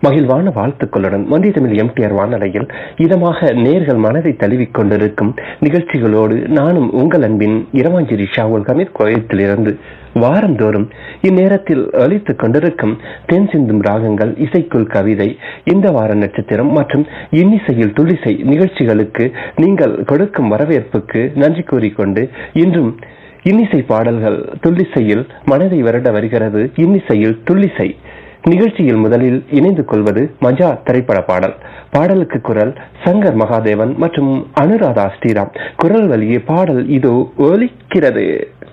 மகிழ்வான வாழ்த்துக்களுடன் வந்தி தமிழ் எம்டிஆர் வானலையில் இதமாக நேர்கள் மனதை தழுவிக் கொண்டிருக்கும் நிகழ்ச்சிகளோடு நானும் உங்கள் அன்பின் இரவாஞ்சேரி ஷாவுல் கமீர் கோயத்திலிருந்து வாரந்தோறும் இந்நேரத்தில் அளித்துக் கொண்டிருக்கும் தென் சிந்தும் ராகங்கள் இசைக்குள் கவிதை இந்த வார நட்சத்திரம் மற்றும் இன்னிசையில் துளிசை நிகழ்ச்சிகளுக்கு நீங்கள் கொடுக்கும் வரவேற்புக்கு நன்றி கூறிக்கொண்டு இன்றும் இன்னிசை பாடல்கள் துள்ளிசையில் மனதை வருட வருகிறது இன்னிசையில் துள்ளிசை நிகழ்ச்சியில் முதலில் இணைந்து கொள்வது மஜா திரைப்பட பாடல் பாடலுக்கு குரல் சங்கர் மகாதேவன் மற்றும் அனுராதா ஸ்ரீராம் குரல் வழியே பாடல் இதோ ஒலிக்கிறது